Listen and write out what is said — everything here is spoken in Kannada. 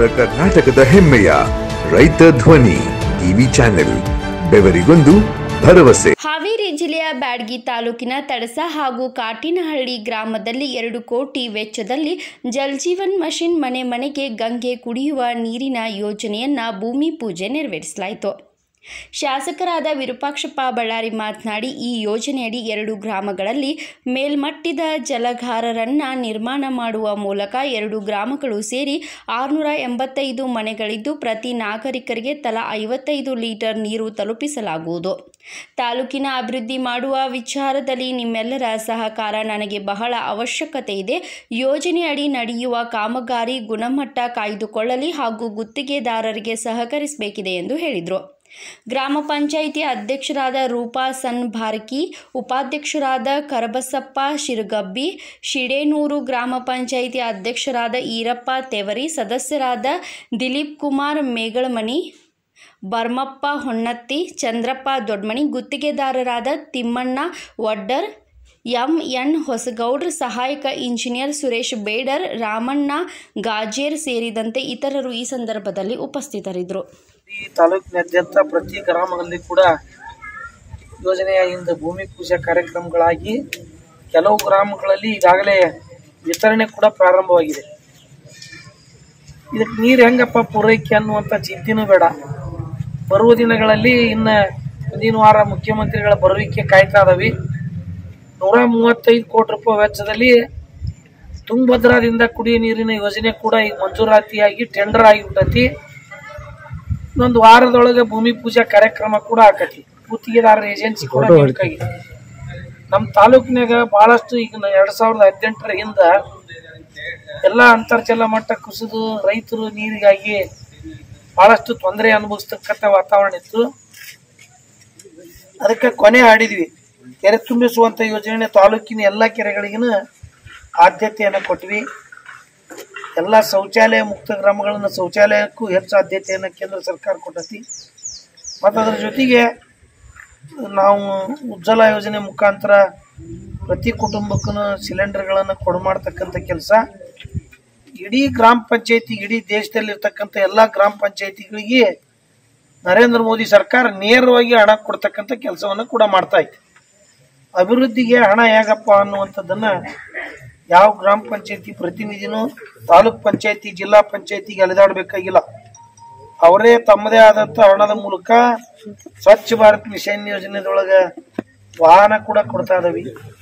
ಕರ್ನಾಟಕದ ಹೆಮ್ಮೆಯ ರೈತ ಧ್ವನಿ ಟಿವಿ ಚಾನೆಲ್ ಬೆವರಿಗೊಂದು ಭರವಸೆ ಹಾವೇರಿ ಜಿಲ್ಲೆಯ ಬ್ಯಾಡಗಿ ತಾಲೂಕಿನ ತಡಸ ಹಾಗೂ ಕಾಟಿನಹಳ್ಳಿ ಗ್ರಾಮದಲ್ಲಿ ಎರಡು ಕೋಟಿ ವೆಚ್ಚದಲ್ಲಿ ಜಲ್ಜೀವನ್ ಮಿಷನ್ ಮನೆ ಮನೆಗೆ ಗಂಗೆ ಕುಡಿಯುವ ನೀರಿನ ಯೋಜನೆಯನ್ನ ಭೂಮಿ ಪೂಜೆ ನೆರವೇರಿಸಲಾಯಿತು ಶಾಸಕರಾದ ವಿರೂಪಾಕ್ಷಪ್ಪ ಬಳ್ಳಾರಿ ಮಾತನಾಡಿ ಈ ಯೋಜನೆಯಡಿ ಎರಡು ಗ್ರಾಮಗಳಲ್ಲಿ ಮೇಲ್ಮಟ್ಟದ ಜಲಗಾರರನ್ನ ನಿರ್ಮಾಣ ಮಾಡುವ ಮೂಲಕ ಎರಡು ಗ್ರಾಮಗಳು ಸೇರಿ ಆರುನೂರ ಎಂಬತ್ತೈದು ಮನೆಗಳಿದ್ದು ಪ್ರತಿ ನಾಗರಿಕರಿಗೆ ತಲಾ ಐವತ್ತೈದು ಲೀಟರ್ ನೀರು ತಲುಪಿಸಲಾಗುವುದು ತಾಲೂಕಿನ ಅಭಿವೃದ್ಧಿ ಮಾಡುವ ವಿಚಾರದಲ್ಲಿ ನಿಮ್ಮೆಲ್ಲರ ಸಹಕಾರ ನನಗೆ ಬಹಳ ಅವಶ್ಯಕತೆ ಇದೆ ಯೋಜನೆಯಡಿ ನಡೆಯುವ ಕಾಮಗಾರಿ ಗುಣಮಟ್ಟ ಕಾಯ್ದುಕೊಳ್ಳಲಿ ಹಾಗೂ ಗುತ್ತಿಗೆದಾರರಿಗೆ ಸಹಕರಿಸಬೇಕಿದೆ ಎಂದು ಹೇಳಿದರು ಗ್ರಾಮ ಪಂಚಾಯಿತಿ ಅಧ್ಯಕ್ಷರಾದ ರೂಪಾ ಸನ್ ಭಾರಕಿ ಉಪಾಧ್ಯಕ್ಷರಾದ ಕರಬಸಪ್ಪ ಶಿರಗಬ್ಬಿ ಶಿಡೇನೂರು ಗ್ರಾಮ ಪಂಚಾಯಿತಿ ಅಧ್ಯಕ್ಷರಾದ ಈರಪ್ಪ ತೆವರಿ ಸದಸ್ಯರಾದ ದಿಲೀಪ್ ಕುಮಾರ್ ಮೇಗಳಮಣಿ ಬರ್ಮಪ್ಪ ಹೊನ್ನತ್ತಿ ಚಂದ್ರಪ್ಪ ದೊಡ್ಮಣಿ ಗುತ್ತಿಗೆದಾರರಾದ ತಿಮ್ಮಣ್ಣ ವಡ್ಡರ್ ಎಂ ಎನ್ ಹೊಸಗೌಡ್ರ ಸಹಾಯಕ ಇಂಜಿನಿಯರ್ ಸುರೇಶ್ ಬೇಡರ್ ರಾಮಣ್ಣ ಗಾಜೇರ್ ಸೇರಿದಂತೆ ಇತರರು ಈ ಸಂದರ್ಭದಲ್ಲಿ ಉಪಸ್ಥಿತರಿದ್ದರು ಈ ತಾಲೂಕಿನಾದ್ಯಂತ ಪ್ರತಿ ಗ್ರಾಮಗಳಲ್ಲಿ ಕೂಡ ಯೋಜನೆಯ ಹಿಂದೆ ಭೂಮಿ ಪೂಜೆ ಕಾರ್ಯಕ್ರಮಗಳಾಗಿ ಕೆಲವು ಗ್ರಾಮಗಳಲ್ಲಿ ಈಗಾಗಲೇ ವಿತರಣೆ ಕೂಡ ಪ್ರಾರಂಭವಾಗಿದೆ ಇದಕ್ಕೆ ನೀರು ಹೆಂಗಪ್ಪ ಪೂರೈಕೆ ಅನ್ನುವಂಥ ಚಿಂತೆನೂ ಬೇಡ ಬರುವ ದಿನಗಳಲ್ಲಿ ಇನ್ನು ಮುಂದಿನ ವಾರ ಮುಖ್ಯಮಂತ್ರಿಗಳ ಬರುವಿಕೆ ಕಾಯ್ತಾ ಇದಾವೆ ನೂರ ಮೂವತ್ತೈದು ಕೋಟಿ ರೂಪಾಯಿ ವೆಚ್ಚದಲ್ಲಿ ತುಂಗಭದ್ರಾದಿಂದ ಕುಡಿಯುವ ನೀರಿನ ಯೋಜನೆ ಕೂಡ ಈಗ ಮಂಜೂರಾತಿಯಾಗಿ ಟೆಂಡರ್ ಆಗಿಬಿಟ್ಟತಿ ಇನ್ನೊಂದು ವಾರದೊಳಗೆ ಭೂಮಿ ಪೂಜಾ ಕಾರ್ಯಕ್ರಮ ಕೂಡ ಆಕತಿ ಗುತ್ತಿಗೆದಾರರ ಏಜೆನ್ಸಿ ಕೂಡ ಬೇಕಾಗಿದೆ ನಮ್ಮ ತಾಲೂಕಿನಾಗ ಬಹಳಷ್ಟು ಈಗ ನ- ಎರಡ್ ಸಾವಿರದ ಹದಿನೆಂಟರ ಹಿಂದ ಎಲ್ಲ ಅಂತರ್ಜಲ ಮಟ್ಟ ಕುಸಿದು ರೈತರು ನೀರಿಗಾಗಿ ಬಹಳಷ್ಟು ತೊಂದರೆ ಅನುಭವಿಸ್ತಕ್ಕಂಥ ವಾತಾವರಣ ಇತ್ತು ಅದಕ್ಕೆ ಕೊನೆ ಆಡಿದ್ವಿ ಕೆರೆ ತುಂಬಿಸುವಂತ ಯೋಜನೆ ತಾಲೂಕಿನ ಎಲ್ಲ ಕೆರೆಗಳಿಗೂ ಆದ್ಯತೆಯನ್ನು ಕೊಟ್ವಿ ಎಲ್ಲ ಶೌಚಾಲಯ ಮುಕ್ತ ಗ್ರಾಮಗಳನ್ನು ಶೌಚಾಲಯಕ್ಕೂ ಹೆಚ್ಚು ಆದ್ಯತೆಯನ್ನು ಕೇಂದ್ರ ಸರ್ಕಾರ ಕೊಟ್ಟತಿ ಮತ್ತು ಅದರ ಜೊತೆಗೆ ನಾವು ಉಜ್ವಲ ಯೋಜನೆ ಮುಖಾಂತರ ಪ್ರತಿ ಕುಟುಂಬಕ್ಕೂ ಸಿಲಿಂಡರ್ಗಳನ್ನು ಕೊಡು ಮಾಡ್ತಕ್ಕಂಥ ಕೆಲಸ ಇಡೀ ಗ್ರಾಮ ಪಂಚಾಯತಿ ಇಡೀ ದೇಶದಲ್ಲಿರ್ತಕ್ಕಂಥ ಎಲ್ಲ ಗ್ರಾಮ ಪಂಚಾಯತಿಗಳಿಗೆ ನರೇಂದ್ರ ಮೋದಿ ಸರ್ಕಾರ ನೇರವಾಗಿ ಹಣ ಕೊಡ್ತಕ್ಕಂಥ ಕೆಲಸವನ್ನು ಕೂಡ ಮಾಡ್ತಾ ಐತೆ ಅಭಿವೃದ್ಧಿಗೆ ಹಣ ಹೇಗಪ್ಪ ಅನ್ನುವಂಥದ್ದನ್ನ ಯಾವ ಗ್ರಾಮ ಪಂಚಾಯತಿ ಪ್ರತಿನಿಧಿನೂ ತಾಲೂಕ್ ಪಂಚಾಯತಿ ಜಿಲ್ಲಾ ಪಂಚಾಯತಿಗೆ ಅಲೆದಾಡಬೇಕಾಗಿಲ್ಲ ಅವರೇ ತಮ್ಮದೇ ಆದಂತ ಹಣದ ಮೂಲಕ ಸ್ವಚ್ಛ ಭಾರತ್ ಮಿಷನ್ ಯೋಜನೆದೊಳಗ ವಾಹನ ಕೂಡ ಕೊಡ್ತಾ ಇದಾವೆ